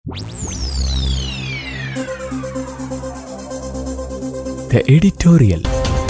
The editorial.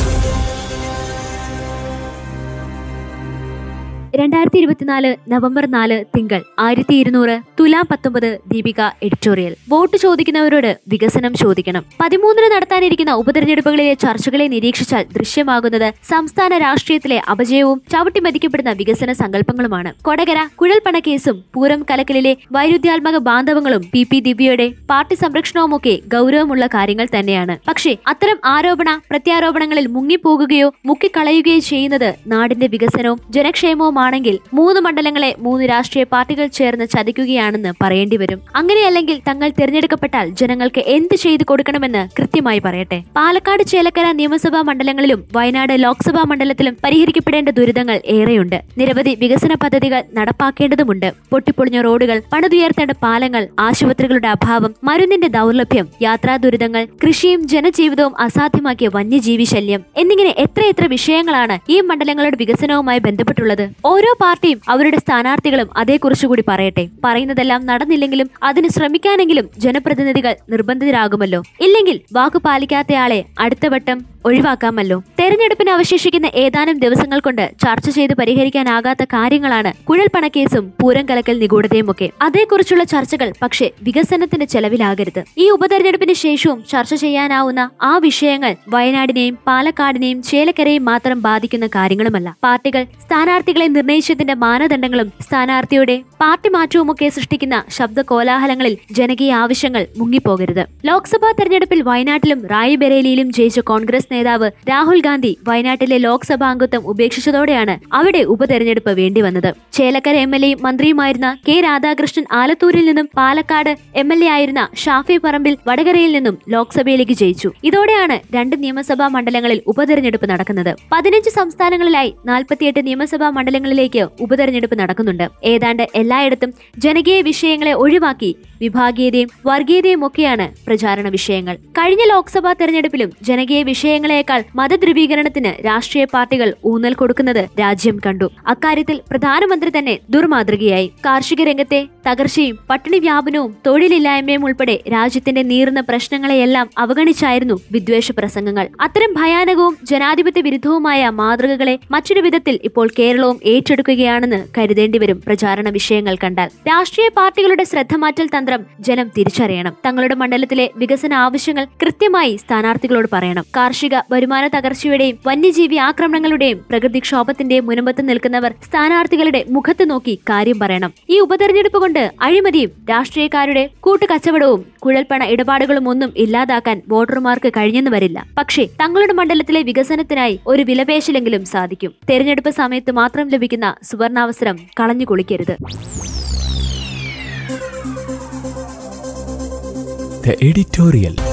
രണ്ടായിരത്തി ഇരുപത്തിനാല് November നാല് തിങ്കൾ ആയിരത്തി ഇരുന്നൂറ് തുലാം പത്തൊമ്പത് ദീപിക എഡിറ്റോറിയൽ വോട്ട് ചോദിക്കുന്നവരോട് വികസനം ചോദിക്കണം പതിമൂന്നിന് നടത്താനിരിക്കുന്ന ഉപതെരഞ്ഞെടുപ്പുകളിലെ ചർച്ചകളെ നിരീക്ഷിച്ചാൽ ദൃശ്യമാകുന്നത് സംസ്ഥാന രാഷ്ട്രീയത്തിലെ അപജയവും ചവിട്ടിമതിക്കപ്പെടുന്ന വികസന സങ്കല്പങ്ങളുമാണ് കൊടകര കുഴൽപ്പണ കേസും പൂരം കലക്കലിലെ വൈരുദ്ധ്യാത്മക ബാന്ധവങ്ങളും പി പി ദിവ്യയുടെ പാർട്ടി സംരക്ഷണവുമൊക്കെ ഗൗരവമുള്ള കാര്യങ്ങൾ തന്നെയാണ് പക്ഷേ അത്തരം ആരോപണ പ്രത്യാരോപണങ്ങളിൽ മുങ്ങിപ്പോകുകയോ മുക്കിക്കളയുകയോ ചെയ്യുന്നത് നാടിന്റെ വികസനവും ജനക്ഷേമവുമാണെങ്കിൽ മൂന്ന് മണ്ഡലങ്ങളെ മൂന്ന് രാഷ്ട്രീയ പാർട്ടികൾ ചേർന്ന് ചതിക്കുകയാണെന്ന് പറയേണ്ടി വരും അങ്ങനെയല്ലെങ്കിൽ തങ്ങൾ തിരഞ്ഞെടുക്കപ്പെട്ടാൽ ജനങ്ങൾക്ക് എന്ത് ചെയ്തു കൊടുക്കണമെന്ന് കൃത്യമായി പറയട്ടെ പാലക്കാട് ചേലക്കര നിയമസഭാ മണ്ഡലങ്ങളിലും വയനാട് ലോക്സഭാ മണ്ഡലത്തിലും പരിഹരിക്കപ്പെടേണ്ട ദുരിതങ്ങൾ ഏറെയുണ്ട് നിരവധി വികസന പദ്ധതികൾ നടപ്പാക്കേണ്ടതുണ്ട് പൊട്ടിപ്പൊളിഞ്ഞ റോഡുകൾ പണിതുയർത്തേണ്ട പാലങ്ങൾ ആശുപത്രികളുടെ അഭാവം മരുന്നിന്റെ ദൗർലഭ്യം യാത്രാ ദുരിതങ്ങൾ കൃഷിയും ജനജീവിതവും അസാധ്യമാക്കിയ വന്യജീവി ശല്യം എന്നിങ്ങനെ എത്രയെത്ര വിഷയങ്ങളാണ് ഈ മണ്ഡലങ്ങളുടെ വികസനവുമായി ബന്ധപ്പെട്ടുള്ളത് ഓരോ പാർട്ടിയും അവരുടെ സ്ഥാനാർത്ഥികളും അതേക്കുറിച്ചുകൂടി പറയട്ടെ പറയുന്നതെല്ലാം നടന്നില്ലെങ്കിലും അതിന് ശ്രമിക്കാനെങ്കിലും ജനപ്രതിനിധികൾ നിർബന്ധിതരാകുമല്ലോ ഇല്ലെങ്കിൽ വാക്കു പാലിക്കാത്തയാളെ അടുത്ത വട്ടം ഒഴിവാക്കാമല്ലോ തെരഞ്ഞെടുപ്പിന് അവശേഷിക്കുന്ന ഏതാനും ദിവസങ്ങൾ കൊണ്ട് ചർച്ച ചെയ്ത് പരിഹരിക്കാനാകാത്ത കാര്യങ്ങളാണ് കുഴൽപ്പണക്കേസും പൂരം കലക്കൽ നിഗൂഢതയുമൊക്കെ അതേക്കുറിച്ചുള്ള ചർച്ചകൾ പക്ഷേ വികസനത്തിന്റെ ചെലവിലാകരുത് ഈ ഉപതെരഞ്ഞെടുപ്പിന് ശേഷവും ചർച്ച ചെയ്യാനാവുന്ന ആ വിഷയങ്ങൾ വയനാടിനെയും പാലക്കാടിനെയും ചേലക്കരയും മാത്രം ബാധിക്കുന്ന കാര്യങ്ങളുമല്ല പാർട്ടികൾ സ്ഥാനാർത്ഥികളെ നിർണയിച്ചതിന്റെ മാനദണ്ഡങ്ങളും സ്ഥാനാർത്ഥിയുടെ പാർട്ടി മാറ്റവുമൊക്കെ സൃഷ്ടിക്കുന്ന ശബ്ദ കോലാഹലങ്ങളിൽ ജനകീയ ആവശ്യങ്ങൾ മുങ്ങിപ്പോകരുത് ലോക്സഭാ തെരഞ്ഞെടുപ്പിൽ വയനാട്ടിലും റായ്ബറേലിയിലും ജയിച്ച കോൺഗ്രസ് നേതാവ് രാഹുൽ ഗാന്ധി വയനാട്ടിലെ ലോക്സഭാ അംഗത്വം ഉപേക്ഷിച്ചതോടെയാണ് അവിടെ ഉപതെരഞ്ഞെടുപ്പ് വേണ്ടിവന്നത് ചേലക്കര എം എൽ എയും മന്ത്രിയുമായിരുന്ന കെ രാധാകൃഷ്ണൻ ആലത്തൂരിൽ നിന്നും പാലക്കാട് എം എൽ എ ആയിരുന്ന ഷാഫി പറമ്പിൽ വടകരയിൽ നിന്നും ലോക്സഭയിലേക്ക് ജയിച്ചു ഇതോടെയാണ് രണ്ട് നിയമസഭാ മണ്ഡലങ്ങളിൽ ഉപതെരഞ്ഞെടുപ്പ് നടക്കുന്നത് പതിനഞ്ച് സംസ്ഥാനങ്ങളിലായി നാൽപ്പത്തിയെട്ട് നിയമസഭാ മണ്ഡലങ്ങളിലേക്ക് ഉപതെരഞ്ഞെടുപ്പ് നടക്കുന്നുണ്ട് ഏതാണ്ട് എല്ലായിടത്തും ജനകീയ വിഷയങ്ങളെ ഒഴിവാക്കി വിഭാഗീയതയും വർഗീയതയും ഒക്കെയാണ് പ്രചാരണ വിഷയങ്ങൾ കഴിഞ്ഞ ലോക്സഭാ തെരഞ്ഞെടുപ്പിലും ജനകീയ വിഷയങ്ങളെക്കാൾ മതധ്രുവീകരണത്തിന് രാഷ്ട്രീയ പാർട്ടികൾ ഊന്നൽ കൊടുക്കുന്നത് രാജ്യം കണ്ടു അക്കാര്യത്തിൽ പ്രധാനമന്ത്രി തന്നെ ദുർമാതൃകയായി കാർഷിക രംഗത്തെ തകർച്ചയും പട്ടിണി വ്യാപനവും തൊഴിലില്ലായ്മയും ഉൾപ്പെടെ രാജ്യത്തിന്റെ നീറുന്ന പ്രശ്നങ്ങളെയെല്ലാം അവഗണിച്ചായിരുന്നു വിദ്വേഷ പ്രസംഗങ്ങൾ അത്തരം ഭയാനകവും ജനാധിപത്യ വിരുദ്ധവുമായ മാതൃകകളെ മറ്റൊരു വിധത്തിൽ ഇപ്പോൾ കേരളവും ഏറ്റെടുക്കുകയാണെന്ന് കരുതേണ്ടി വരും പ്രചാരണ വിഷയങ്ങൾ കണ്ടാൽ രാഷ്ട്രീയ പാർട്ടികളുടെ ശ്രദ്ധ മാറ്റൽ തന്ത്രം ജനം തിരിച്ചറിയണം തങ്ങളുടെ മണ്ഡലത്തിലെ വികസന ആവശ്യങ്ങൾ കൃത്യമായി സ്ഥാനാർത്ഥികളോട് പറയണം കാർഷിക വരുമാന തകർച്ചയുടെയും വന്യജീവി ആക്രമണങ്ങളുടെയും പ്രകൃതിക്ഷോഭത്തിന്റെയും മുനമ്പത്ത് നിൽക്കുന്നവർ സ്ഥാനാർത്ഥികളുടെ മുഖത്ത് നോക്കി കാര്യം പറയണം ഈ ഉപതെരഞ്ഞെടുപ്പ് കൊണ്ട് അഴിമതിയും രാഷ്ട്രീയക്കാരുടെ കൂട്ടുകച്ചവടവും കുഴൽപ്പണ ഇടപാടുകളും ഒന്നും ഇല്ലാതാക്കാൻ വോട്ടർമാർക്ക് കഴിഞ്ഞെന്ന് വരില്ല പക്ഷേ തങ്ങളുടെ മണ്ഡലത്തിലെ വികസനത്തിനായി ഒരു വിലപേശലെങ്കിലും സാധിക്കും തെരഞ്ഞെടുപ്പ് സമയത്ത് മാത്രം ലഭിക്കുന്ന സുവർണാവസരം കളഞ്ഞു കുളിക്കരുത് The editorial.